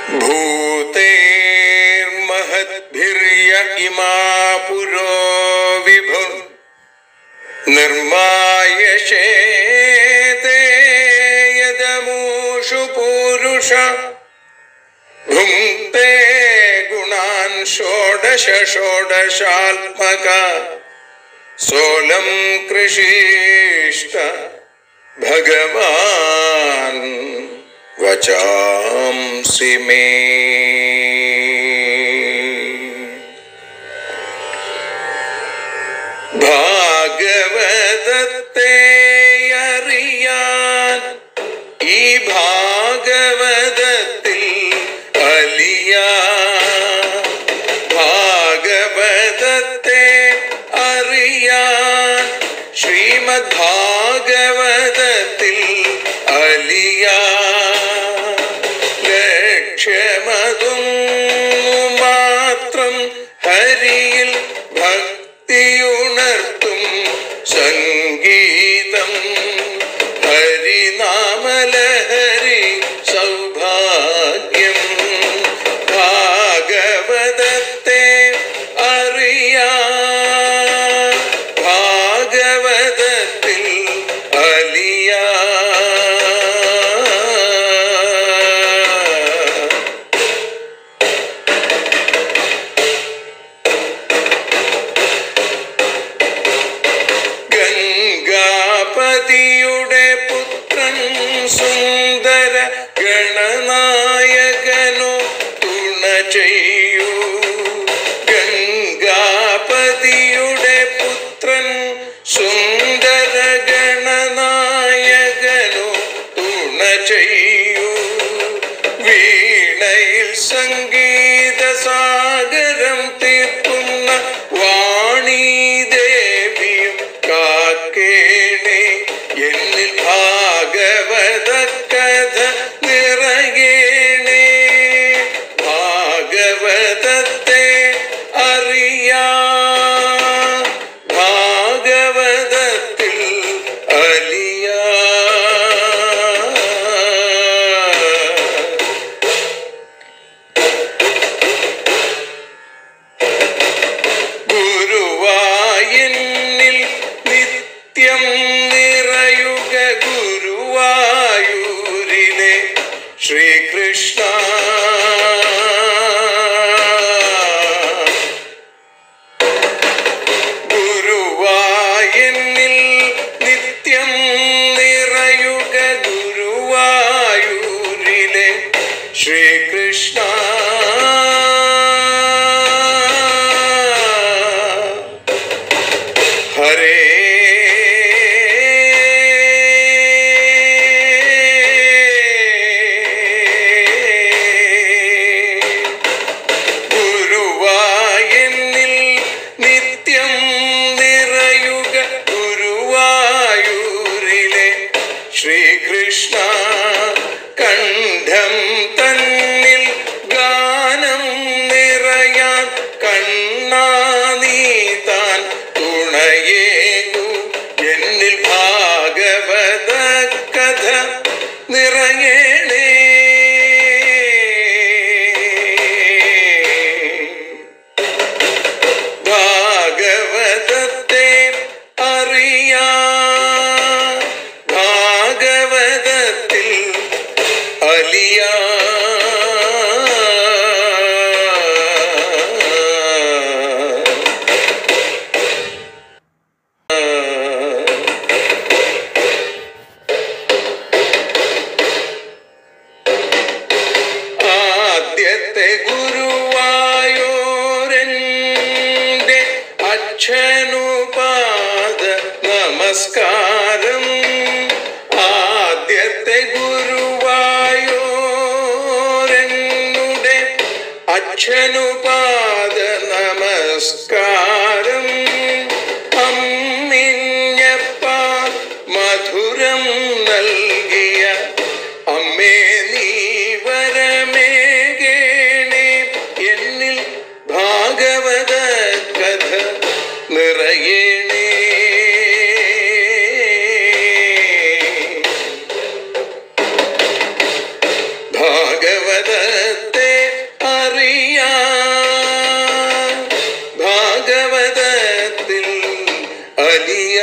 भूतेर्महद्भिर्य इमा पुरो विभुर् निर्मायशेते यदमूषु पूरुष भुङ्क्ते गुणान् षोडश षोडशात्मक सोलं कृषिष्ट भगवान् वचांसि मे ഭാഗവതത്തെ അറിയാൻ ഈ ഭാഗവതത്തിൽ അലിയാൻ ഭാഗവതത്തെ അറിയാൻ ശ്രീമദ് ഭാഗവതത്തിൽ അലിയാൻ ലക്ഷ്യമതും മാത്രം ഹരിയിൽ ഭക്തിയുണർത്തും സംഗീതം ഹരിനാമലഹരി സൗഭാഗ്യം ഭാഗവതത്തെ അറിയാ ഭാഗവതത്തിൽ അലിയാ ഗംഗാപതിയുടെ പുത്രൻ സുന്ദര ഗണനായകനോ തുണ ചെയ്യൂ ഗംഗാപതിയുടെ പുത്രൻ സുന്ദര ഗണനായകനോ തുണ ചെയ്യൂ വീണയിൽ സംഗീത സാഗരം തീർക്കുന്ന വാണി ദേവിയും കാക്കേണേ എന്നിൽ ഭാഗവത കഥ നിറയേണേ ഭാഗവതത്തെ അറിയാ ഭാഗവതത്തിൽ അലിയാ ഗുരുവായൂരിൽ നിത്യം നിറയുക ഗുരുവായൂരിലെ ശ്രീകൃഷ്ണ ഗുരുവായൂരിൽ നിത്യം നിറയുക ഗുരുവായൂരിലെ ശ്രീകൃഷ്ണ ഹരേ ഗുരുവായൂരിൽ നിത്യം നിറയുക ഗുരുവായൂരിലെ ശ്രീകൃഷ്ണ കണ്ഠം തന്നിൽ ഗാനം നിറയാൻ കണ്ണാ നീ താൻ തുണയേകു എന്നിൽ ഭാഗവത കഥ നിറയണേ ഭാഗവതത്തെ അറിയാ ഭാഗവതത്തിൽ അലിയാ ആദ്യത്തെ ഗുരുവായൂരൻ്റെ അച്ഛനുപാദ നമസ്കാരം ആദ്യത്തെ ഗുരുവായൂരനുടെ അച്ഛനുപാദ നമസ്കാരം അമ്മിഞ്ഞപ്പ മധുരം നൽകിയ അമ്മേ നീ വരമേകേണേ എന്നിൽ ഭാഗവത കഥ നിറയേണേ ഭാഗവതത്തെ അലിയ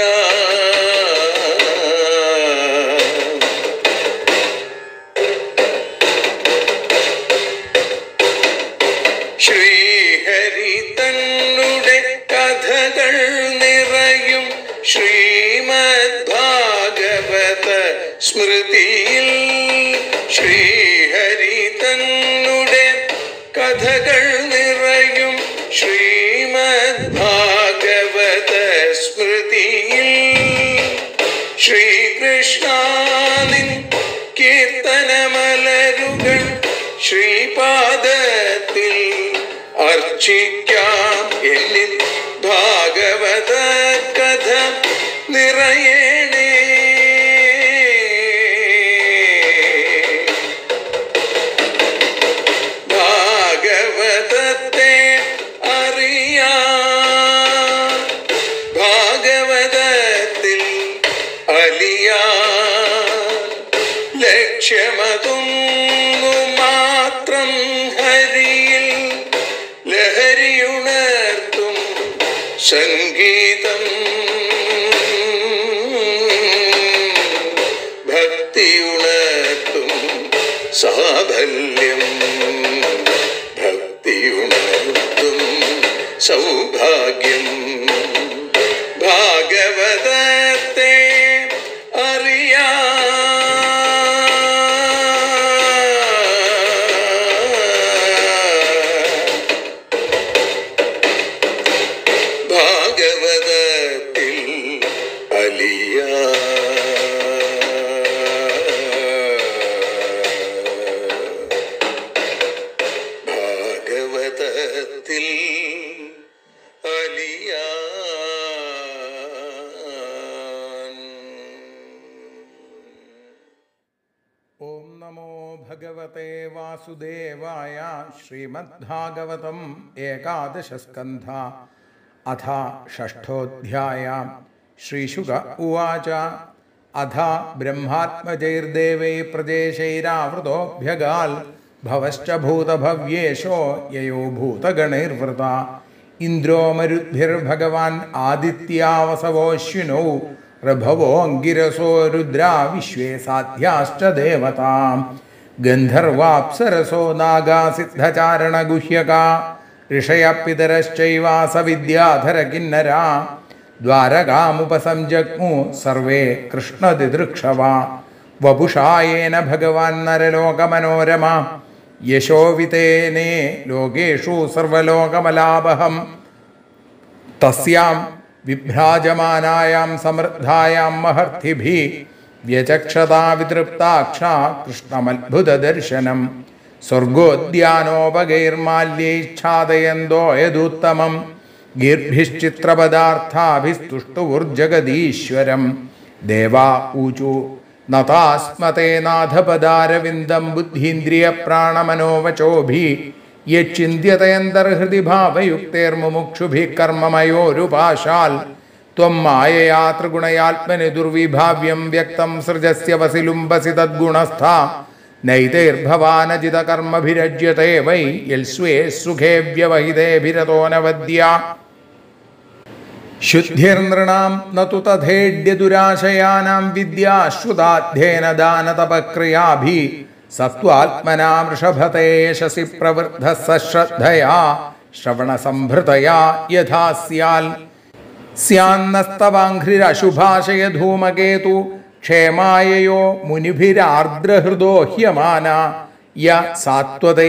ശ്രീഹരി തന്നുടെ കഥകൾ നിറയും ശ്രീമദ് ഭാഗവത സ്മൃതിയിൽ ശ്രീഹരി തന്നുടെ കഥകൾ നിറയും ശ്രീമദ് ഭാഗവത സ്മൃതിയിൽ ശ്രീകൃഷ്ണാനിൻ കീർത്തനമലരുകൾ ശ്രീപാദത്തിൽ അർച്ചിക്കാം എന്നിൽ ഭാഗവത കഥ നിറയണേ ഭാഗവതത്തെ അറിയാ ഭാഗവതത്തിൽ അലിയാ ലക്ഷ്യമതൊന്നു മാത്രം ഹരിയിൽ ലഹരിയുണർത്തും സംഗീതം ഭക്തിയുണർത്തും സാഫല്യം ഭക്തിയുണർത്തും സൗഭാഗ്യം ഭാഗവതത്തെ അറിയാ ഭാഗവതത്തിൽ അലിയ ഭാഗവതത്തിൽ അലിയാൻ ഓം നമോ ഭഗവത്തെ വാസുദേവായ ശ്രീമദ്ഭാഗവതം ഏകാദശസ്കന്ധ അഥ ഷഷ്ഠോധ്യായ ശ്രീശുക ഉവാച അഥ ബ്രഹ്മാത്മജൈർദേവൈ പ്രദേശൈരാവൃതോഭ്യഗാൽ ഭവശ്ച ഭൂതഭവ്യേഷോ യയോ ഭൂതഗണൈർവൃത ഇന്ദ്രോ മരുദ്ഭിർഭഗവാൻ ആദിത്യാവസവോശ്വിനോ ഋഭവോ അങ്കിരസോ രുദ്രാ വിശ്വേ സാധ്യാശ്ച ദേവതാ ഗന്ധർവാപ്സരസോ നാഗാ സിദ്ധചാരണഗുഹ്യകാ ഋഷയപിതരശ്ചൈവാസ വിദ്യാധര കിന്നരാ ദ്വാരകാമുപസംജഗ്മു സർവേ കൃഷ്ണദിദൃക്ഷവ വപുഷായേന ഭഗവാൻ നരലോകമനോരമ യശോവിതേനേ ലോകേഷു സർവലോകമലാപഹം തസ്യാം വിഭ്രാജമാനായാം സമൃദ്ധായാം മഹർത്തിഭി വ്യചക്ഷതാ വിതൃപ്താക്ഷ കൃഷ്ണമത്ഭുതദർശനം സ്വർഗോദ്യാനോപഗൈർമാല്യൈച്ഛാദയന്തോ യദുത്തമം ഗീർഭിശ്ചിത്രപദാർത്ഥാഭിസ്തുഷ്ടുവുർജഗദീശ്വരം ദേവാ ഊചു നതാസ്മതേ നാഥപദാരവിന്ദം ബുദ്ധീന്ദ്രിയപ്രാണമനോവചോഭി യച്ചിന്യതയന്തർഹൃദി ഭാവയുക്തേർമുമുക്ഷുഭിः കർമ്മമയോരുപാശാൽ ത്വം മായയാ ത്രിഗുണയാത്മനി ദുർവിഭാവ്യം വ്യക്തം സൃജസ്യ വസിലുംബസി തദ്ഗുണസ്ഥ നൈതൈർഭവാനജിതകർമ്മഭിരജ്യത്തെ വൈ യൽസ്വേ സുഖേ വ്യവഹിതേഭിരതോ നവദ്യ ശുദ്ധിർനൃണാം നതു തഥേഡ്യദുരാശയാനാം വിദ്യാശ്രുതാധ്യേനദാനതപക്രിയാഭി സത്വാത്മനാ വൃഷഭത്തെ യശസി പ്രവൃദ്ധ സശ്രദ്ധയാ ശ്രവണസംഭൃതയാ യഥാ സ്യാൽ സ്യാന്നസ്തവാഘ്രിരശുഭാഷയ ധൂമകേതു ക്ഷേമായയോ മുനിഭിരാർദ്രഹൃദോ ഹ്യമാന യ സാത്വതൈ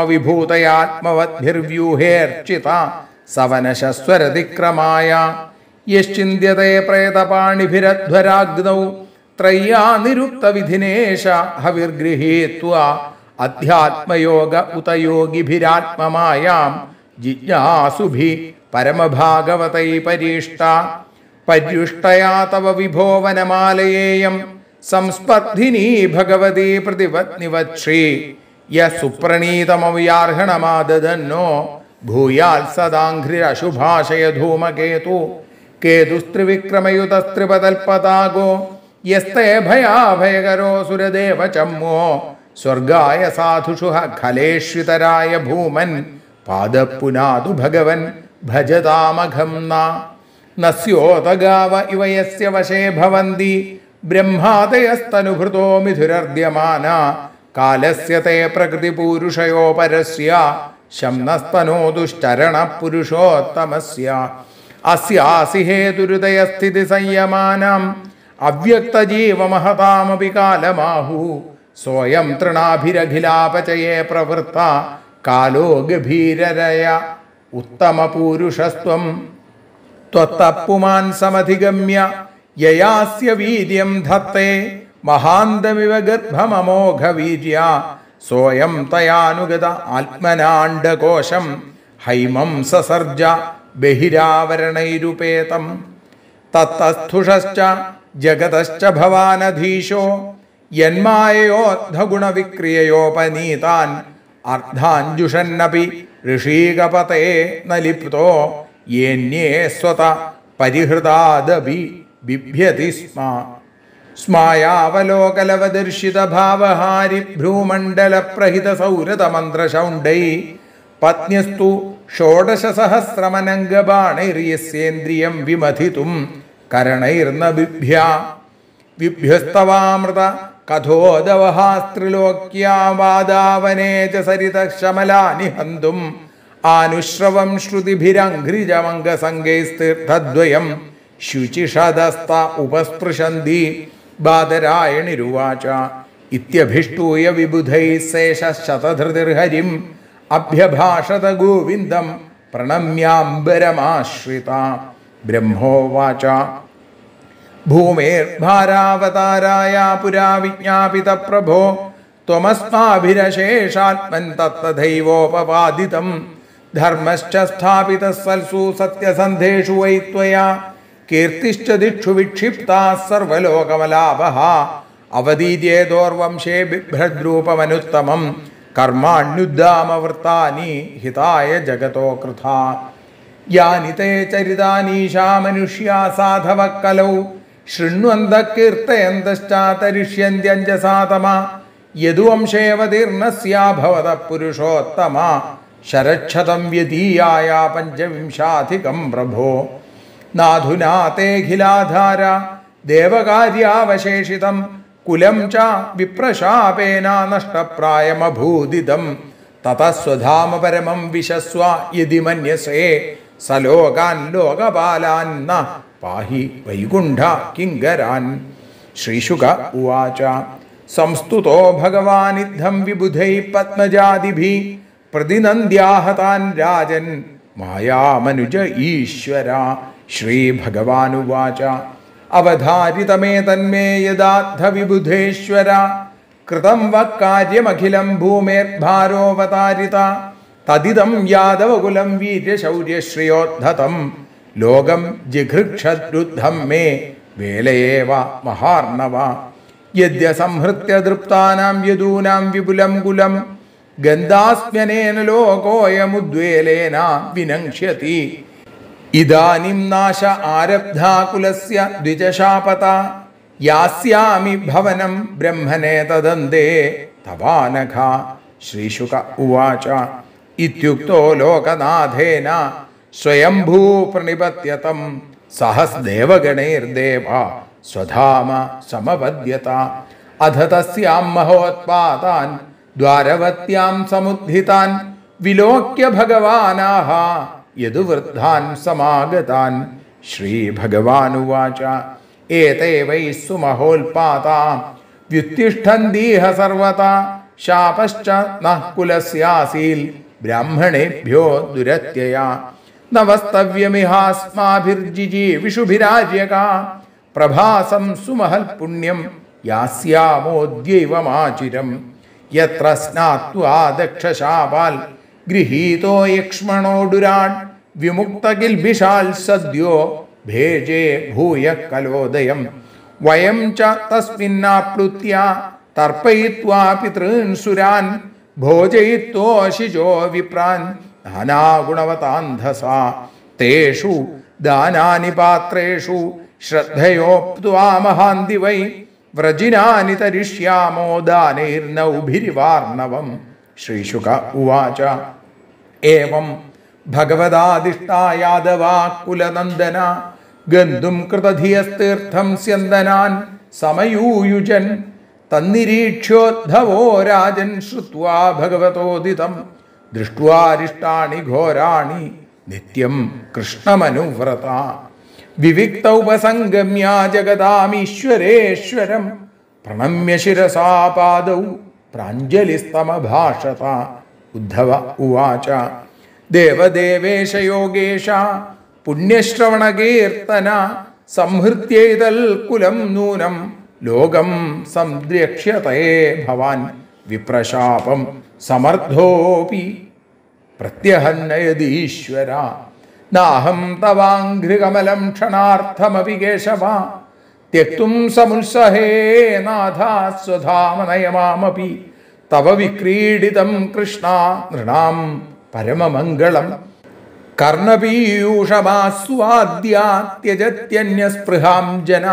സമവിഭൂതയാത്മവദ്ഭിർവ്യൂഹേർച്ചിത സവനശസ്വരതിക്രമായ യശ്ചിന്യത്തെ പ്രേതപാണിഭിരധ്വരാഗ്നൗ ത്രയ്യാ നിരുക്തവിധിനേശ ഹവിർഗൃഹീത്വ അധ്യാത്മയോഗ ഉത യോഗിഭിരാത്മമായാം ജിജ്ഞാസുഭി പരമഭാഗവതൈ പരീഷ്ട പര്യുഷ്ടയാ തവ വിഭോവനമാലയേയം സംസ്പർദ്ധിനീ ഭഗവതി പ്രതിപത്നിവത്ശ്രീ യ സുപ്രണീതമവ്യാർഹണമാദന്നോ ഭൂയാൽ സദാഘ്രിരശുഭാഷയ ധൂമകേതു കേതുസ്ത്രിവിക്രമയുതസ്ത്രിപതൽപതാഗോ യസ്തേ ഭയാഭയകരോ സുരദേവ ചമ്മോ സ്വർഗായ സാധുഷു ഖലേഷ്വിതരായ ഭൂമൻ പാദപ്പുനാതു ഭഗവൻ ഭജതാമഘം ന നസ്യോതഗാവ ഇവ യസ്യ വശേ ഭവന്തി ബ്രഹ്മാദയസ്തനുഭൃതോ മിഥുരർദ്യമാന കാലസ്യ തേ പ്രകൃതിപൂരുഷയോ പരസ്യ ശംനസ്തനോദുശ്ചരണ പുരുഷോത്തമസ്യ അസ്യാസി ഹേതുരുദയസ്ഥിതി സംയമാനം അവ്യക്തജീവമഹതാമപി കാലമാഹു സ്വയം തൃണാഭിരഖിലാപചയേ പ്രവൃത്ത കാലോ ഗഭീരരയ ഉത്തമപൂരുഷസ്ത്വം ത്വത്തപ്പുമാൻ സമധിഗമ്യ യയാസ്യ വീര്യം ധത്തെ മഹാന്തമിവ ഗർഭമമോഘവീര്യ സോയം തയാനുഗത ആത്മനാണ്ടകോശം ഹൈമം സസർജ ബഹിരാവരണൈരുപേതം തത്തസ്ഥുഷശ്ച ജഗതശ്ച ഭവാനധീശോ യന്മായയോദ്ധഗുണവിക്രിയയോപനീതാൻ അർദ്ധാഞ്ജുഷന്നപി ഋഷീകപതേ നലിപ്തോ യേന്യേ സ്വത പരിഹൃതാദപി ബിഭ്യതി സ്മ സ്മായാവലോകലവദർശിത ഭാവഹാരി ഭ്രൂമണ്ഡല പ്രഹിത സൗരതമന്ത്രശൗണ്ടൈ പത്ന്യസ്തു ഷോഡശസഹസ്രമനംഗബാണൈര്യസ്യേന്ദ്രിയം വിമഥിതും കരണൈർന ബിഭ്യ വിഭ്യസ്തവാമൃത കഥോദവഹാസ്ത്രിലോക്യാവാദാവനേ ച സരിത ശമലാനി ഹന്തും ആനുശ്രവം ശ്രുതിഭിരംഘ്രിജമംഗസംഗൈസ്തീർത്ഥദ്വയം ശുചിഷദസ്ത ഉപസ്പൃശന്തി ബാദരായണിരുവാച ഇത്യഭിഷ്ടൂയ വിബുധൈ ശേഷ ശതധൃതിർഹരിം അഭ്യഭാഷത ഗോവിന്ദം പ്രണമ്യാംബരമാശ്രിത ബ്രഹ്മോവാച ഭൂമേർഭാരാവതാരായ പുരാ വിജ്ഞാപിത പ്രഭോ ത്വമസ്മാഭിരശേഷാത്മൻ തത്തഥൈവോപവാദിതം ധർമ്മശ്ച സ്ഥാപിത സൽസു സത്യസന്ധേഷു വൈ ത്വയാ കീർത്തിശ്ച ദിക്ഷു വിക്ഷിപ്താ സർവലോകമലാഭഃ അവതീര്യേതോർവംശേ ബിഭ്രദ്രൂപമനുത്തമം കർമാണ്യുദ്ധാമവൃത്താനി ഹിതായ ജഗതോ കൃഥാ യാനി തേ ചരിതാനീശാ മനുഷ്യാ സാധവ കലൗ ശൃണ്വന്ത കീർത്തയന്തശ്ചാതരിഷ്യന്ത്യഞ്ജസാതമ യദുവംശേവതീർണസ്യാഭവത പുരുഷോത്തമ ശരക്ഷതം വ്യതീയായ പഞ്ചവിംശാധികം പ്രഭോ നാധുനാ തേഖിലാധാര ദേവകാര്യാവശേഷിതം കുലം ച വിപ്രശാപേന നഷ്ടപ്രായമഭൂതിതം തതസ്വധാമ പരമം വിശസ്വ യതി മന്യസേ സലോകാൻ ലോകപാലാൻ ന പാഹി വൈകുണ്ഠ കിങ്കരാൻ ശ്രീശുക ഉവാച സംസ്തുതോ ഭഗവാനിദ്ധം വിബുധൈ പത്മജാതിഭി പ്രതിനന്ദ്യാഹതാൻ രാജൻ മായാമനുജ ഈശ്വര ശ്രീഭഗവാനുവാച അവധാരിതമേ തന്മേ യഥാർത്ഥ വിബുധേശ്വര കൃതം വക്കാര്യമഖിലം ഭൂമേർഭാരോവതാരിത തദിതം യാദവകുലം വീര്യശൗര്യശ്രിയോദ്ധതം ലോകം ജിഘൃക്ഷദ്രുദ്ധം മേ വേലയേവ മഹാർണവ യദ്യ സംഹൃത്യ ദൃപ്താനാം യദൂനാം വിപുലം കുലം ഗന്ധാസ്മ്യനേന ലോകോയമുദ്വേലേന വിനങ്ഷ്യതി ഇദാനിം നാശ ആരബ്ധാ കുലസ്യ ദ്വിജശാപത യാസ്യാമി ഭവനം ബ്രഹ്മണേ തദന്തേ തവാനഘ ശ്രീശുക ഉവാച ഇത്യുക്തോ ലോകനാഥേന സ്വയംഭൂ പ്രണിപത്യതം സഹസ്ദേവഗണൈർദേവ സ്വധാമ സമപദ്യത അധ തസ്യാം മഹോത്പാതാൻ ദ്വാരവത്യാം സമുദ്ധിതാൻ വിലോക്യ ഭഗവാനാഹ യദുവൃദ്ധാൻ സമാഗതാൻ ശ്രീഭഗവാനുവാച ഏതേ വൈ സുമഹോൽപാതാ വ്യുത്തിഷ്ഠന്തീഹ സർവതാ ശാപശ്ച നഃ കുലസ്യാസീൽ ബ്രാഹ്മണേഭ്യോ ദുരത്യയാ നവസ്തവ്യമിഹാസ്മാഭിർജിജീവിഷുഭിരാജ്യക പ്രഭാസം സുമഹൽ പുണ്യം യാസ്യാമോദ്യൈവമാചിരം യത്ര സ്നാത്വാ ദക്ഷശാപാൽ ഗൃഹീതോ യക്ഷ്മണോഡുരാൺ വിമുക്തകിൽബിഷാൽ സദ്യോ ഭേജേ ഭൂയ കലോദയം വയം ച തസ്മിന്നാപ്ലുത്യ തർപ്പയിത്വാ പിതॄൻ സുരാൻ ഭോജയിത്വോശിജോ വിപ്രാൻ നാനാഗുണവതാന്ധസാ തേഷു ദാനാനി പാത്രേഷു ശ്രദ്ധയോപ്ത്വാ മഹാന്തി വൈ വ്രജിനാനി തരിഷ്യാമോ ദാനൈർനൗഭിരിവാർണവം ശ്രീശുക ഉവാച ഏവം ഭഗവതാദിഷ്ടാ യാദവാ കുലനന്ദന ഗന്ധും കൃതധിയസ്തീർത്ഥം സ്യന്തനാൻ സമയൂയുജൻ തന്നിരീക്ഷ്യോദ്ധവോ രാജൻ ശ്രുത്വാ ഭഗവതോദിതം ദൃഷ്ട്വാരിഷ്ടാണി ഘോരാണി നിത്യം കൃഷ്ണമനുവ്രത വിവിക്ത ഉപസംഗമ്യ ജഗതാമീശ്വരേശ്വരം പ്രണമ്യ ശിരസാ പാദൗ പ്രാഞ്ജലിസ്തമഭാഷത ഉദ്ധവ ഉവാച ദേവദേവേശ യോഗേശ പുണ്യശ്രവണകീർത്തന സംഹൃത്യൈതൽ കുലം നൂനം ലോകം സംദ്രക്ഷ്യതേ ഭവാൻ വിപ്രശാപം സമർത്ഥോപി പ്രത്യഹന്നയതീശ്വര നാഹം തവാഘ്രികമലം ക്ഷണാർത്ഥമപി കേശവ त्यक्तुं समुत्सहे नाथा स्वधामनयमामपि तव विक्रीडितं कृष्णा नृणां परममङ्गलम् कर्णपीयूषमास्वाद्या त्यजत्यन्यस्पृहां जन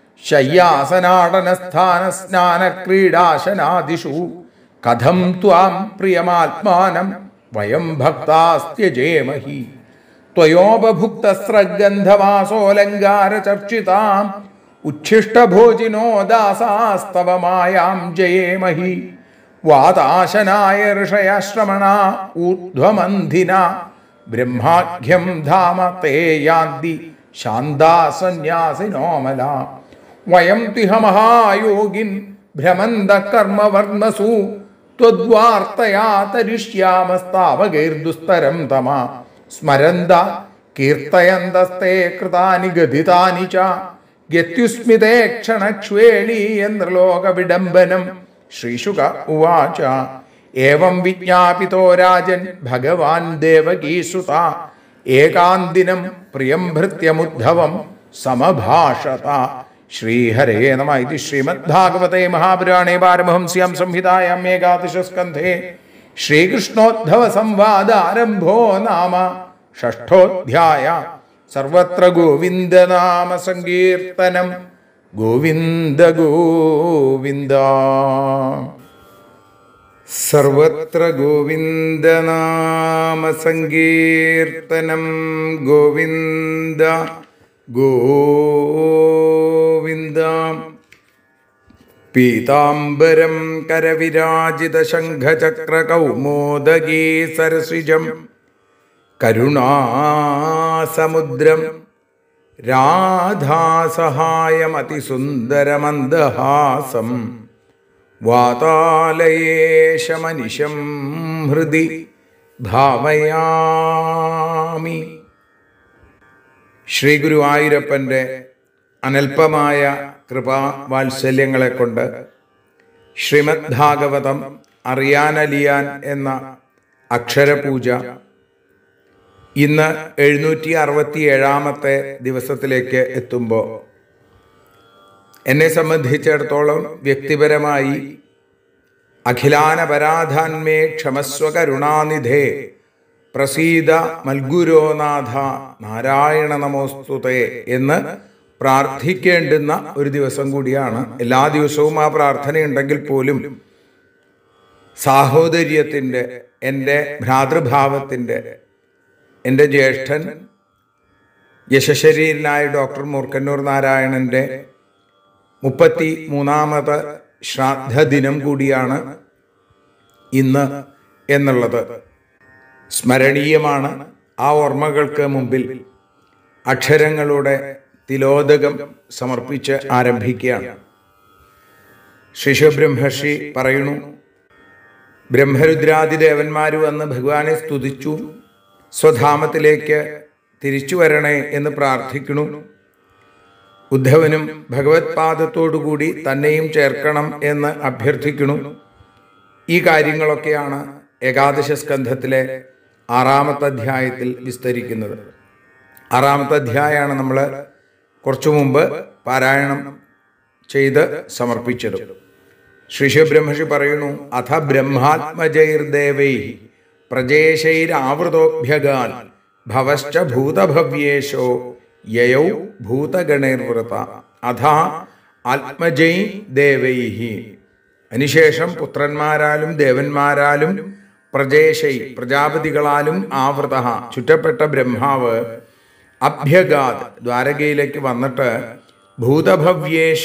शय्यासनाडनस्थानस्नानक्रीडाशनादिषु कथं त्वां प्रियमात्मानं वयं भक्तास्त्यजेमहि त्वयोपभुक्तस्रगन्धवासोऽलङ्कारचर्चिताम् उच्छिष्टभोजिनो दासास्तव मायां जयेमहि वाताशनाय ऋषयाश्रमणा ऊर्ध्वमन्धिना ब्रह्माख्यं धाम ते यान्ति शान्ता सन्न्यासिनोमला वयं तिह महायोगिन् भ्रमन्तः कर्मवर्मसु त्वद्वार्तया तरिष्यामस्तावगैर्दुस्तरं तमा स्मरन्त कीर्तयन्तस्ते कृतानि गदितानि च ഗത്യുസ്മിതേ ക്ഷണക്ഷ്വേളീയന്ത്രലോകവിഡംബനം ശ്രീശുക ഉവാച ഏവം വിജ്ഞാപിതോ രാജൻ ഭഗവാൻ ദേവകീസുത ഏകാന്തിനം പ്രിയം ഭൃത്യമുദ്ധവം സമഭാഷത ശ്രീഹരേ നമ ഇത് ശ്രീമദ്ഭാഗവതേ മഹാപുരാണേ പാരമഹംസ്യാം സംഹിതായാം ഏകാദശസ്കന്ധേ ശ്രീകൃഷ്ണോദ്ധവ സംവാദാരംഭോ നാമ ഷഷ്ഠോധ്യായ സർവത്ര ഗോവിന്ദനാമ സങ്കീർത്തനം ഗോവിന്ദ ഗോവിന്ദ സർവത്ര ഗോവിന്ദനാമ സങ്കീർത്തനം ഗോവിന്ദ ഗോവിന്ദ പീതാംബരം കരവിരാജിത ശംഖചക്രകൗമോദഗീ സരസിജം കരുണാസമുദ്രം രാധാസഹായമതിസുന്ദരമന്ദഹാസം വാതാലയേശമനിശം ഹൃദി ഭാവയാമി ശ്രീ ഗുരുവായൂരപ്പൻ്റെ അനൽപമായ കൃപാവാത്സല്യങ്ങളെ കൊണ്ട് ശ്രീമദ് ഭാഗവതം അറിയാനലിയാൻ എന്ന അക്ഷരപൂജ ഇന്ന് എഴുന്നൂറ്റി അറുപത്തി ഏഴാമത്തെ ദിവസത്തിലേക്ക് എത്തുമ്പോൾ എന്നെ സംബന്ധിച്ചിടത്തോളം വ്യക്തിപരമായി അഖിലാന പരാധാന്മേ ക്ഷമസ്വ കരുണാനിധേ പ്രസീത മൽഗുരോനാഥ നാരായണ നമോസ്തുതേ എന്ന് പ്രാർത്ഥിക്കേണ്ടുന്ന ഒരു ദിവസം കൂടിയാണ് എല്ലാ ദിവസവും ആ പ്രാർത്ഥനയുണ്ടെങ്കിൽ പോലും സാഹോദര്യത്തിൻ്റെ എൻ്റെ ഭ്രാതൃഭാവത്തിൻ്റെ എൻ്റെ ജ്യേഷ്ഠൻ യശശരീരനായ ഡോക്ടർ മൂർക്കന്നൂർ നാരായണൻ്റെ മുപ്പത്തി മൂന്നാമത് ശ്രാദ്ധ ദിനം കൂടിയാണ് ഇന്ന് എന്നുള്ളത് സ്മരണീയമാണ് ആ ഓർമ്മകൾക്ക് മുമ്പിൽ അക്ഷരങ്ങളുടെ തിലോദകം സമർപ്പിച്ച് ആരംഭിക്കുകയാണ് ശിശുബ്രഹ്മർഷി പറയുന്നു ബ്രഹ്മരുദ്രാദി ദേവന്മാർ വന്ന് ഭഗവാനെ സ്തുതിച്ചു സ്വധാമത്തിലേക്ക് തിരിച്ചു വരണേ എന്ന് പ്രാർത്ഥിക്കണു ഉദ്ധവനും ഭഗവത് പാദത്തോടുകൂടി തന്നെയും ചേർക്കണം എന്ന് അഭ്യർത്ഥിക്കണു ഈ കാര്യങ്ങളൊക്കെയാണ് ഏകാദശ സ്കന്ധത്തിലെ ആറാമത്തെ അധ്യായത്തിൽ വിസ്തരിക്കുന്നത് ആറാമത്തെ അധ്യായമാണ് നമ്മൾ കുറച്ചു മുമ്പ് പാരായണം ചെയ്ത് സമർപ്പിച്ചത് ശ്രീശബ്രഹ്മഷി പറയുന്നു അഥ ബ്രഹ്മാത്മജൈർദേവൈ പ്രജേശൈരാവൃതോഭ്യഗാൻ ഭവശ്ച ഭൂതഭവ്യേശോ യയൗ ഭൂതഗണൈർവൃത അഥ ആത്മജൈ ദേവൈഹി അതിനുശേഷം പുത്രന്മാരാലും ദേവന്മാരാലും പ്രജേശൈ പ്രജാപതികളാലും ആവൃത ചുറ്റപ്പെട്ട ബ്രഹ്മാവ് അഭ്യഗാത് ദ്വാരകയിലേക്ക് വന്നിട്ട് ഭൂതഭവ്യേഷ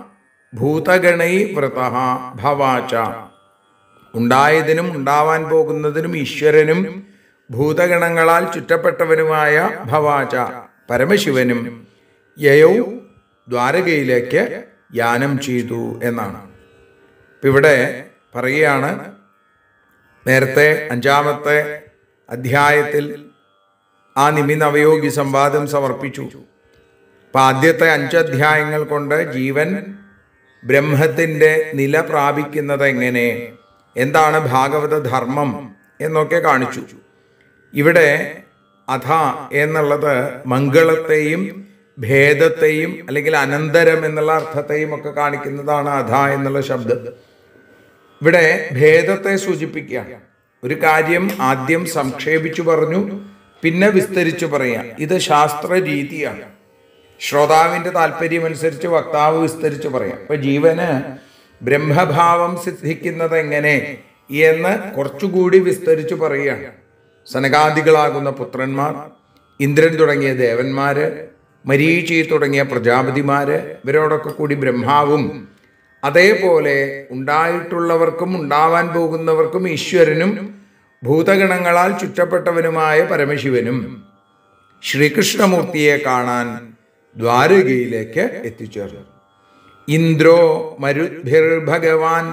ഭൂതഗണൈ വ്രത ഭവാച ഉണ്ടായതിനും ഉണ്ടാവാൻ പോകുന്നതിനും ഈശ്വരനും ഭൂതഗണങ്ങളാൽ ചുറ്റപ്പെട്ടവനുമായ ഭവാച പരമശിവനും യയൗ ദ്വാരകയിലേക്ക് യാനം ചെയ്തു എന്നാണ് ഇപ്പം ഇവിടെ പറയുകയാണ് നേരത്തെ അഞ്ചാമത്തെ അധ്യായത്തിൽ ആ നിമിനവയോഗി സംവാദം സമർപ്പിച്ചു അപ്പം ആദ്യത്തെ അഞ്ച് അധ്യായങ്ങൾ കൊണ്ട് ജീവൻ ബ്രഹ്മത്തിൻ്റെ നില പ്രാപിക്കുന്നത് എങ്ങനെ എന്താണ് ഭാഗവത ധർമ്മം എന്നൊക്കെ കാണിച്ചു ഇവിടെ അധ എന്നുള്ളത് മംഗളത്തെയും ഭേദത്തെയും അല്ലെങ്കിൽ അനന്തരം എന്നുള്ള അർത്ഥത്തെയും ഒക്കെ കാണിക്കുന്നതാണ് അധ എന്നുള്ള ശബ്ദം ഇവിടെ ഭേദത്തെ സൂചിപ്പിക്കുക ഒരു കാര്യം ആദ്യം സംക്ഷേപിച്ചു പറഞ്ഞു പിന്നെ വിസ്തരിച്ചു പറയാം ഇത് ശാസ്ത്ര രീതിയാണ് ശ്രോതാവിന്റെ താല്പര്യമനുസരിച്ച് വക്താവ് വിസ്തരിച്ചു പറയാം അപ്പൊ ജീവന് ബ്രഹ്മഭാവം സിദ്ധിക്കുന്നത് എങ്ങനെ എന്ന് കുറച്ചുകൂടി വിസ്തരിച്ചു പറയുകയാണ് സനകാദികളാകുന്ന പുത്രന്മാർ ഇന്ദ്രൻ തുടങ്ങിയ ദേവന്മാര് മരീചി തുടങ്ങിയ പ്രജാപതിമാര് ഇവരോടൊക്കെ കൂടി ബ്രഹ്മാവും അതേപോലെ ഉണ്ടായിട്ടുള്ളവർക്കും ഉണ്ടാവാൻ പോകുന്നവർക്കും ഈശ്വരനും ഭൂതഗണങ്ങളാൽ ചുറ്റപ്പെട്ടവനുമായ പരമശിവനും ശ്രീകൃഷ്ണമൂർത്തിയെ കാണാൻ ദ്വാരകയിലേക്ക് എത്തിച്ചേർന്നു ഇന്ദ്രോ മരുദ്ഭിർഭഗവാൻ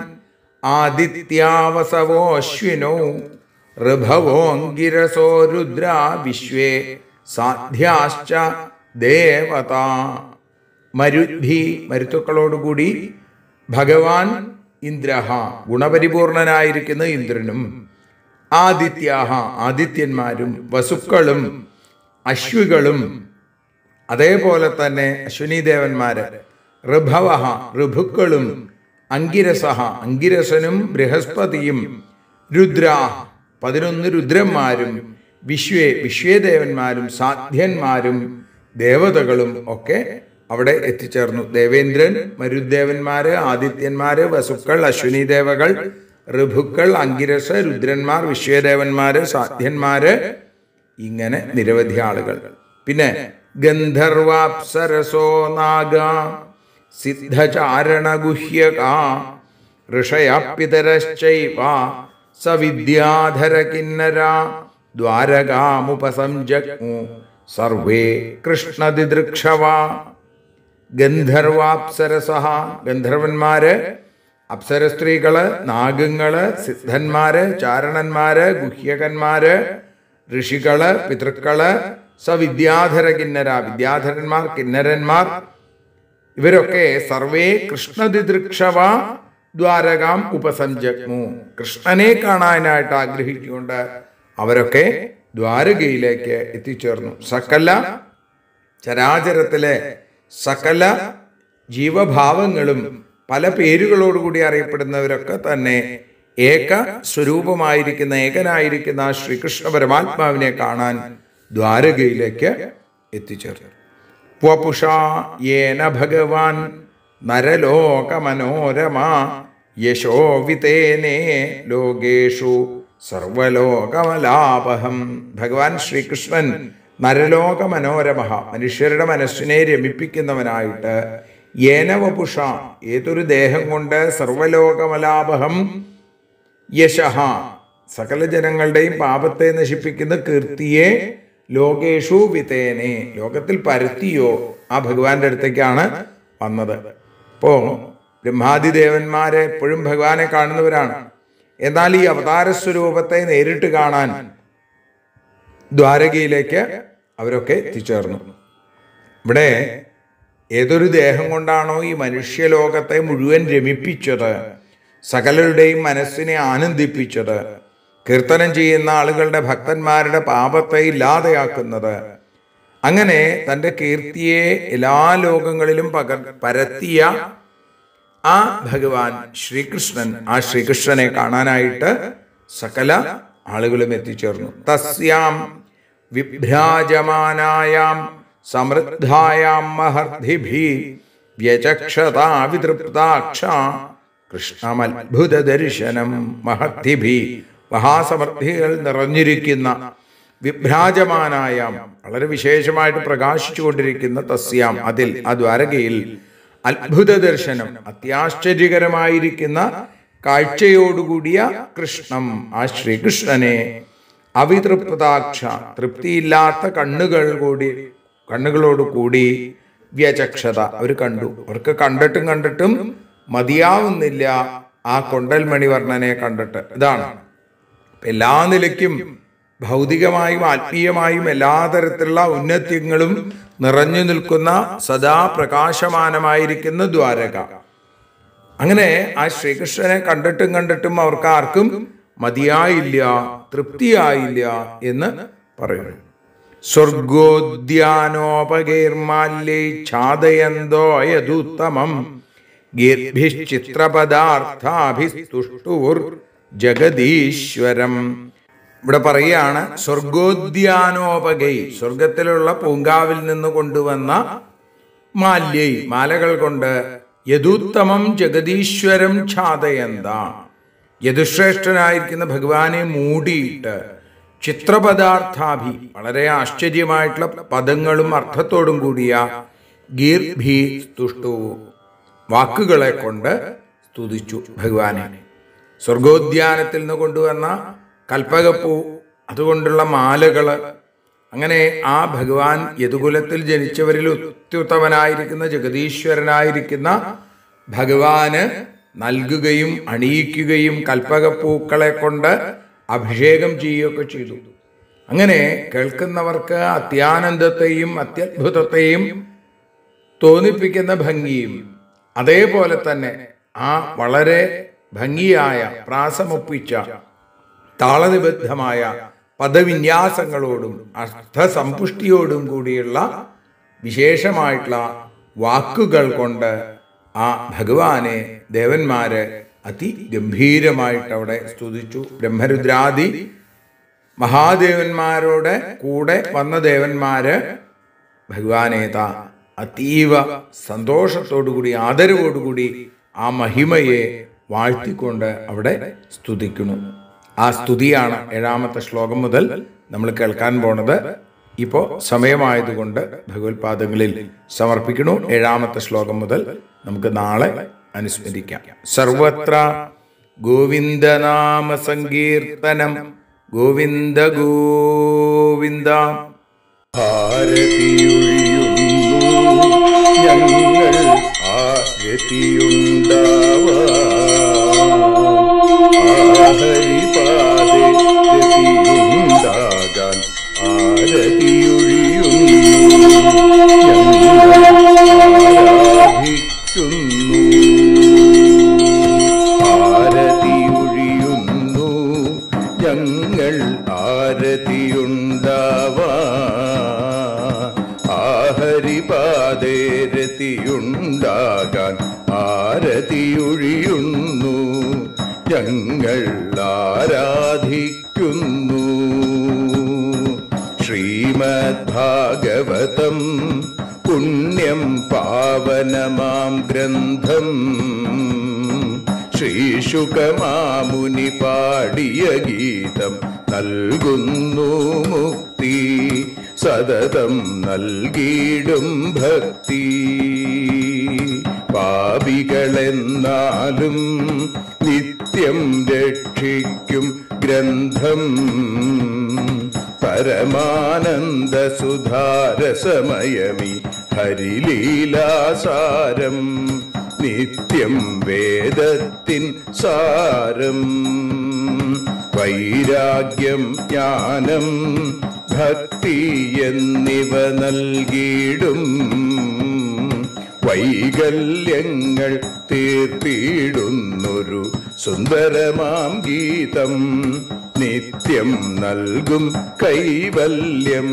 ആദിത്യാവസവോ അശ്വിനോ ഋഭവോങ്കിരസോ രുദ്ര വിശ്വേ സാധ്യാശ്ച ദേവത മരുദ്ഭി മരുത്തുക്കളോടുകൂടി ഭഗവാൻ ഇന്ദ്രഹ ഗുണപരിപൂർണനായിരിക്കുന്ന ഇന്ദ്രനും ആദിത്യാഹ ആദിത്യന്മാരും വസുക്കളും അശ്വികളും അതേപോലെ തന്നെ അശ്വിനി ദേവന്മാര് ഋഭവഹ ഋഭുക്കളും അങ്കിരസഹ അങ്കിരസനും ബൃഹസ്പതിയും രുദ്ര പതിനൊന്ന് രുദ്രന്മാരും വിശ്വേ വിശ്വേദേവന്മാരും സാധ്യന്മാരും ദേവതകളും ഒക്കെ അവിടെ എത്തിച്ചേർന്നു ദേവേന്ദ്രൻ മരുദേവന്മാര് ആദിത്യന്മാര് വസുക്കൾ അശ്വിനി ദേവകൾ ഋഭുക്കൾ അങ്കിരസ് രുദ്രന്മാർ വിശ്വദേവന്മാര് സാധ്യന്മാര് ഇങ്ങനെ നിരവധി ആളുകൾ പിന്നെ ഗന്ധർവാപ്സരസോ നാഗ സിദ്ധചാരണ ഗുഹ്യക ഋഷയപ്പിതരശ്ചൈവ സവിദ്യാധര കിന്നര ദ്വാരകാമുപസംജഗ്മു സർവേ കൃഷ്ണദിദൃക്ഷവ ഗന്ധർവാപ്സരസഹ ഗന്ധർവന്മാര് അപ്സര സ്ത്രീകള് നാഗങ്ങള് സിദ്ധന്മാര് ചാരണന്മാര് ഗുഹ്യകന്മാര് ഋഷികള് പിതൃക്കള് സവിദ്യാധര കിന്നര വിദ്യാധരന്മാർ കിന്നരന്മാർ ഇവരൊക്കെ സർവേ കൃഷ്ണദിദൃക്ഷവ ദ്വാരകാം ഉപസംജഗ്മു കൃഷ്ണനെ കാണാനായിട്ട് ആഗ്രഹിച്ചുകൊണ്ട് അവരൊക്കെ ദ്വാരകയിലേക്ക് എത്തിച്ചേർന്നു സകല ചരാചരത്തിലെ സകല ജീവഭാവങ്ങളും പല പേരുകളോടുകൂടി അറിയപ്പെടുന്നവരൊക്കെ തന്നെ ഏക സ്വരൂപമായിരിക്കുന്ന ഏകനായിരിക്കുന്ന ആ ശ്രീകൃഷ്ണ പരമാത്മാവിനെ കാണാൻ ദ്വാരകയിലേക്ക് എത്തിച്ചേർന്നു വപുഷ യേന ഭഗവാൻ നരലോകമനോരമ യശോ വിതേനേ ലോകേഷു സർവലോകമലാപഹം ഭഗവാൻ ശ്രീകൃഷ്ണൻ നരലോക മനോരമ മനുഷ്യരുടെ മനസ്സിനെ രമിപ്പിക്കുന്നവനായിട്ട് ഏനവപുഷ ഏതൊരു ദേഹം കൊണ്ട് സർവലോകമലാപഹം യശഹ സകല ജനങ്ങളുടെയും പാപത്തെ നശിപ്പിക്കുന്ന കീർത്തിയെ ലോകേഷു വിതേനെ ലോകത്തിൽ പരത്തിയോ ആ ഭഗവാന്റെ അടുത്തേക്കാണ് വന്നത് ഇപ്പോ ബ്രഹ്മാദിദേവന്മാരെ എപ്പോഴും ഭഗവാനെ കാണുന്നവരാണ് എന്നാൽ ഈ അവതാര സ്വരൂപത്തെ നേരിട്ട് കാണാൻ ദ്വാരകയിലേക്ക് അവരൊക്കെ എത്തിച്ചേർന്നു ഇവിടെ ഏതൊരു ദേഹം കൊണ്ടാണോ ഈ മനുഷ്യലോകത്തെ മുഴുവൻ രമിപ്പിച്ചത് സകലരുടെയും മനസ്സിനെ ആനന്ദിപ്പിച്ചത് കീർത്തനം ചെയ്യുന്ന ആളുകളുടെ ഭക്തന്മാരുടെ പാപത്തെ ഇല്ലാതെയാക്കുന്നത് അങ്ങനെ തൻ്റെ കീർത്തിയെ എല്ലാ ലോകങ്ങളിലും പകർ പരത്തിയ ആ ഭഗവാൻ ശ്രീകൃഷ്ണൻ ആ ശ്രീകൃഷ്ണനെ കാണാനായിട്ട് സകല ആളുകളും എത്തിച്ചേർന്നു തസ്യാം വിഭ്രാജമാനായാം സമൃദ്ധായാം മഹർദ്ധിഭി വ്യചക്ഷതാ വിതൃപ്താക്ഷ കൃഷ്ണമത്ഭുത ദർശനം മഹർദ്ധിഭി മഹാസമൃദ്ധികൾ നിറഞ്ഞിരിക്കുന്ന വിഭ്രാജമാനായാം വളരെ വിശേഷമായിട്ട് പ്രകാശിച്ചുകൊണ്ടിരിക്കുന്ന തസ്യാം അതിൽ ആ ദ്വാരകയിൽ അത്ഭുത ദർശനം അത്യാശ്ചര്യകരമായിരിക്കുന്ന കാഴ്ചയോടുകൂടിയ കൃഷ്ണം ആ ശ്രീകൃഷ്ണനെ അവിതൃപ്താക്ഷ തൃപ്തിയില്ലാത്ത കണ്ണുകൾ കൂടി കണ്ണുകളോട് കൂടി വ്യചക്ഷത അവർ കണ്ടു അവർക്ക് കണ്ടിട്ടും കണ്ടിട്ടും മതിയാവുന്നില്ല ആ കൊണ്ടൽ മണിവർണ്ണനെ കണ്ടിട്ട് ഇതാണ് എല്ലാ നിലയ്ക്കും ഭൗതികമായും ആത്മീയമായും എല്ലാ തരത്തിലുള്ള ഉന്നത്യങ്ങളും നിറഞ്ഞു നിൽക്കുന്ന സദാ പ്രകാശമാനമായിരിക്കുന്ന ദ്വാരക അങ്ങനെ ആ ശ്രീകൃഷ്ണനെ കണ്ടിട്ടും കണ്ടിട്ടും അവർക്ക് ആർക്കും മതിയായില്ല തൃപ്തിയായില്ല എന്ന് പറയുന്നു സ്വർഗോദ്യാനോപകീർമാല്യൈ ഛാദയന്തോ യദുത്തമം ഗീർഭിശ്ചിത്രപദാർത്ഥാഭിസ്തുഷ്ടുർ ജഗദീശ്വരം ഇവിടെ പറയുകയാണ് സ്വർഗോദ്യാനോപകൈ സ്വർഗത്തിലുള്ള പൂങ്കാവിൽ നിന്ന് കൊണ്ടുവന്ന മാല്യൈ മാലകൾ കൊണ്ട് യദുത്തമം ജഗദീശ്വരം ഛാദയന്ത യദുശ്രേഷ്ഠനായിരിക്കുന്ന ഭഗവാനെ മൂടിയിട്ട് ചിത്രപദാർത്ഥാഭി വളരെ ആശ്ചര്യമായിട്ടുള്ള പദങ്ങളും അർത്ഥത്തോടും കൂടിയ ഗീർഭി സ്തുഷ്ടു വാക്കുകളെ കൊണ്ട് സ്തുതിച്ചു ഭഗവാനെ സ്വർഗോദ്യാനത്തിൽ നിന്ന് കൊണ്ടുവന്ന കൽപ്പകപ്പൂ അതുകൊണ്ടുള്ള മാലകള് അങ്ങനെ ആ ഭഗവാൻ യദുകുലത്തിൽ ജനിച്ചവരിൽ അത്യുത്തമനായിരിക്കുന്ന ജഗദീശ്വരനായിരിക്കുന്ന ഭഗവാന് നൽകുകയും അണിയിക്കുകയും കൽപ്പകപ്പൂക്കളെ കൊണ്ട് അഭിഷേകം ചെയ്യുകയൊക്കെ ചെയ്തു അങ്ങനെ കേൾക്കുന്നവർക്ക് അത്യാനന്ദത്തെയും അത്യത്ഭുതത്തെയും തോന്നിപ്പിക്കുന്ന ഭംഗിയും അതേപോലെ തന്നെ ആ വളരെ ഭംഗിയായ പ്രാസമൊപ്പിച്ച താളനിബദ്ധമായ പദവിന്യാസങ്ങളോടും അർത്ഥസമ്പുഷ്ടിയോടും കൂടിയുള്ള വിശേഷമായിട്ടുള്ള വാക്കുകൾ കൊണ്ട് ആ ഭഗവാനെ ദേവന്മാര് അതിഗംഭീരമായിട്ട് അവിടെ സ്തുതിച്ചു ബ്രഹ്മരുദ്രാദി മഹാദേവന്മാരോടെ കൂടെ വന്ന ദേവന്മാര് ഭഗവാനേത അതീവ സന്തോഷത്തോടുകൂടി ആദരവോടുകൂടി ആ മഹിമയെ വാഴ്ത്തിക്കൊണ്ട് അവിടെ സ്തുതിക്കുന്നു ആ സ്തുതിയാണ് ഏഴാമത്തെ ശ്ലോകം മുതൽ നമ്മൾ കേൾക്കാൻ പോണത് ഇപ്പോൾ സമയമായതുകൊണ്ട് ഭഗവത്പാദങ്ങളിൽ സമർപ്പിക്കുന്നു ഏഴാമത്തെ ശ്ലോകം മുതൽ നമുക്ക് നാളെ അനുസ്മരിക്കാം സർവത്ര ഗോവിന്ദനാമ സങ്കീർത്തനം ഗോവിന്ദ ഗോവിന്ദ ഭാരതിയൊഴിയുന്നു ഞങ്ങൾ ആരതിയുണ്ടാവാഹരിപാതെ രതിയുണ്ടാകാൻ ആരതിയൊഴിയുന്നു ഞങ്ങൾ ആരാധിക്കുന്നു ആരതിയൊഴിയുന്നു ഞങ്ങൾ ആരതിയുണ്ടാകാൻ ആരതിയൊഴിയുന്നു ഞങ്ങൾ ആരാധിക്കുന്നു ശ്രീമദ് ഭാഗവതം പുണ്യം പാവനമാം ഗ്രന്ഥം ശ്രീശുകമാമുനി പാടിയ ഗീതം നൽകുന്നു മുക്തി സതതം നൽകിയിടും ഭക്തി പാപികളെന്നാലും നിത്യം രക്ഷിക്കും ഗ്രന്ഥം പരമാനന്ദ സുധാരസമയമി ഹരിലീലാസാരം നിത്യം വേദത്തിൻ സാരം വൈരാഗ്യം ജ്ഞാനം ഭക്തി എന്നിവ നൽകിയിടും വൈകല്യങ്ങൾ തീർത്തിയിടുന്നൊരു സുന്ദരമാം ഗീതം നിത്യം നൽകും കൈവല്യം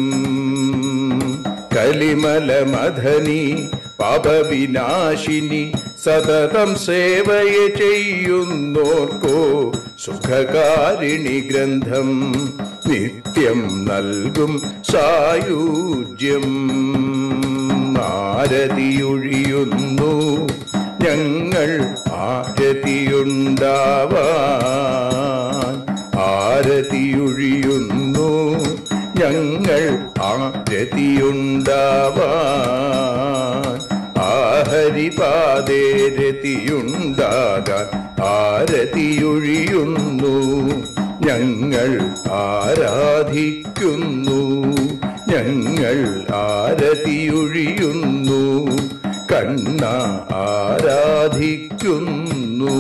കലിമല മഥനി പാപവിനാശിനി സതതം സേവയ ചെയ്യുന്നോർക്കോ സുഖകാരിണി ഗ്രന്ഥം നിത്യം നൽകും സായുജ്യം ആരതിയൊഴിയുന്നു ഞങ്ങൾ ആരതിയുണ്ടാവാൻ ആരതിയൊഴിയുന്നു ഞങ്ങൾ ആരതിയുണ്ടാവാൻ ആഹരിപാതേ രതിയുണ്ടാകാൻ ആരതിയൊഴിയുന്നു ഞങ്ങൾ ആരാധിക്കുന്നു ഞങ്ങൾ ആരതിയൊഴിയുന്നു കണ്ണ ആരാധിക്കുന്നു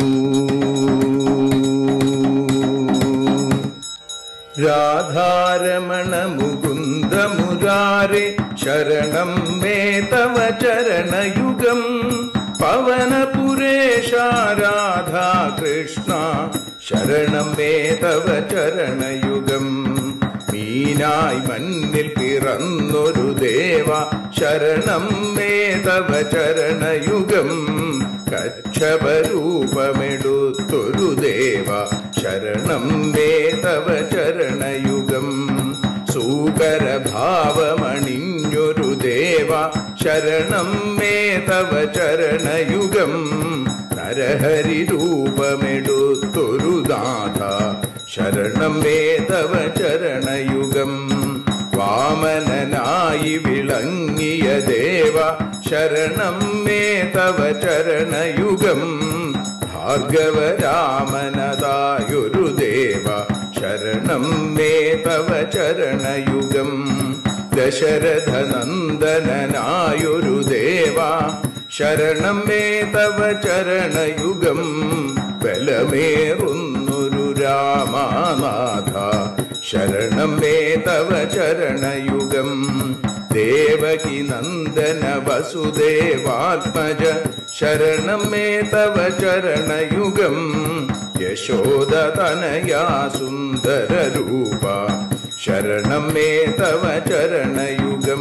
രാധാരമണ മുകുന്ദ മുരാരെ ശരണം മേ തവ ചരണയുഗം പവനപുരേശ രാധാ കൃഷ്ണ ശരണം മേ തവ ചരണയുഗം മീനായി മണ്ണിൽ പിറന്നൊരു ദേവ ശരണം മേ തവ ചരണയുഗം കക്ഷപരൂപമെടുത്തൊരു ദേവ ശരണം മേ തവ ചരണയുഗം സൂകരഭാവമണിഞ്ഞൊരു ദേവ ശരണം മേ തവ ചരണയുഗം നരഹരി രൂപമെടുത്തൊരു നാഥ ശരണം മേ തവ ചരണയുഗം വാമനനായി വിളങ്ങിയ ദേവ ശരണം മേ തവ ചരണയുഗം ഭാർഗവരാമനതായൊരു ദേവ ശരണം മേ തവ ചരണയുഗം ദശരഥ നന്ദനായൊരു ദേവ ശരണം മേ തവ ചരണയുഗം ബലമേറുന്നൊരു രാമനാഥ ശരണം മേ തവ ചരണയുഗം ദേവകി നന്ദന വസുദേവാത്മജ ശരണം മേ തവ ചരണയുഗം യശോദ തനയാ സുന്ദര രൂപ ശരണം മേ തവ ചരണയുഗം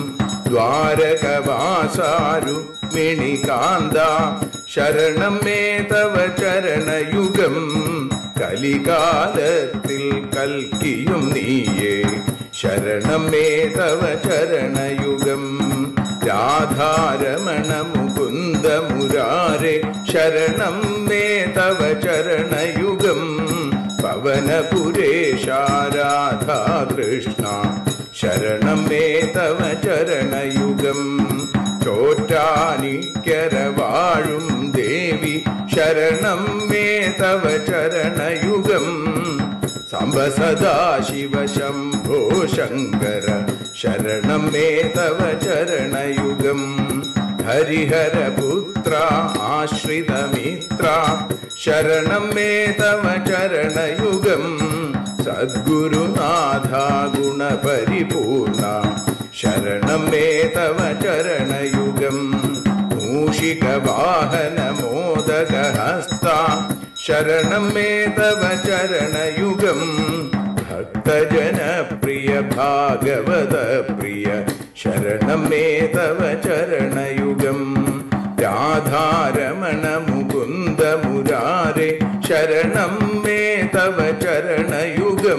ദ്വാരകവാസാരു മിണികാന്ത ശരണം മേ തവ ചരണയുഗം കലികാലത്തിൽ കൽക്കിയും നീയേ ശരണം മേ തവ ചരണയുഗം രാധാരമണ മുകുന്ദ മുരാരെ ശരണം മേ തവ ചരണയുഗം പവനപുരേശ രാധാ കൃഷ്ണ ശരണം മേ തവ ചരണയുഗം ചോറ്റാനിക്കര വാഴും ദേവി ശരണം മേ തവ ചരണയുഗം സാംബ സദാശിവ ശംഭോ ശങ്കര ശരണം മേ തവ ചരണയുഗം ഹരിഹരപുത്ര ആശ്രിതമിത്ര ശരണം മേ തവ ചരണയുഗം സദ്ഗുരുനാഥ ഗുണപരിപൂർണ ശരണം മേ തവ ചരണയുഗം മൂഷിക വാഹന മോദകഹസ്ത ശരണം മേ തവ ചരണയുഗം ഭക്തജനപ്രിയ ഭാഗവത പ്രിയ ശരണം മേ തവ ചരണയുഗം രാധാരമണ മുകുന്ദ മുരാരെ ശരണം മേ തവ ചരണയുഗം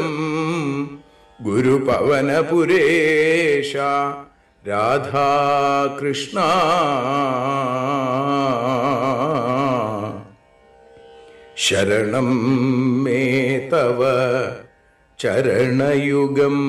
ഗുരുപവനപുരേശ രാധാകൃഷ്ണ ശരണം മേ തവ ചരണയുഗം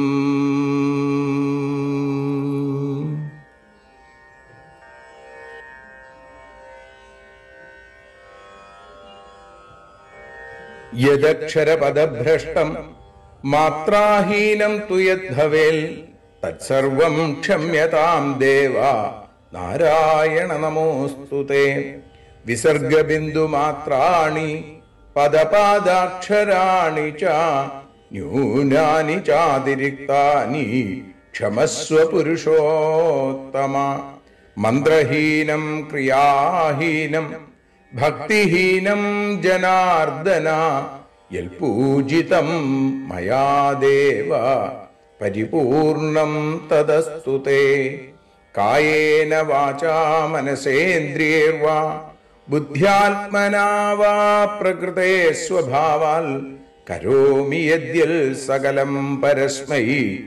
യദക്ഷരപദഭ്രഷ്ടം മാത്രാഹീനം തു യദ്ഭവേൽ തത്സർവം ക്ഷമ്യതാം ദേവ നാരായണ നമോസ്തുതേ വിസർഗബിന്ദുമാത്രാണി പദപാദാക്ഷരാണി ച ന്യൂനാനി ചാതിരിക്താനി ക്ഷമസ്വ പുരുഷോത്തമ മന്ത്രഹീനം ക്രിയാഹീനം ഭക്തിഹീനം ജനാർദ്ദന യൽപൂജിതം മയാ ദേവ പരിപൂർണം തദസ്തു തേ കായേന വാചാ മനസേന്ദ്രിയേർവാ ബുദ്ധ്യാത്മനാ വാ പ്രകൃതേ സ്വഭാവാൽ കരോമി യദ്യൽ സകലം പരസ്മൈ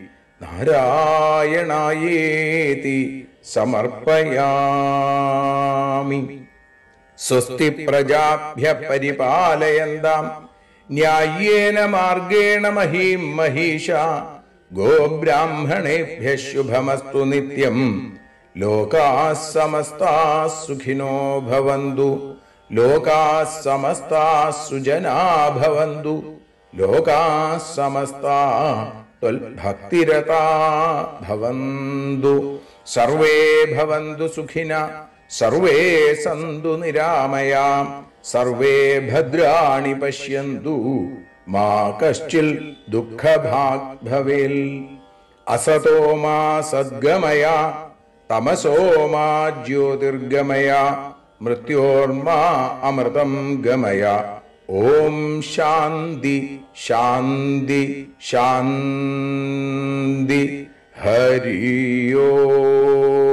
നാരായണായേതി സമർപ്പയാമി സ്വസ്തി പ്രജാഭ്യ പരിപാലയന്താം ന്യായേന മാർഗേണ മഹീം മഹീഷ ഗോബ്രാഹ്മണേഭ്യ ശുഭമസ്തു നിത്യം ലോകാ സമസ്താ സുഖിനോ ഭവന്തു ലോകാ സമസ്താ സുജനാ ഭവന്തു ലോകാ സമസ്താ ത്വൽഭക്തിരതാ ഭവന്തു സർവേ ഭവന്തു സുഖിന സർവേ സന്തു നിരാമയാ സർവേ ഭദ്രാണി പശ്യന്തു മാ കശ്ചിൽ ദുഃഖഭാഗ് ഭവേൽ അസതോ മാ സദ്ഗമയ തമസോ മാ ജ്യോതിർഗമയ മൃത്യോർമാ അമൃതം ഗമയ ഓം ശാന്തി ശാന്തി ശാന്തി ഹരിയോ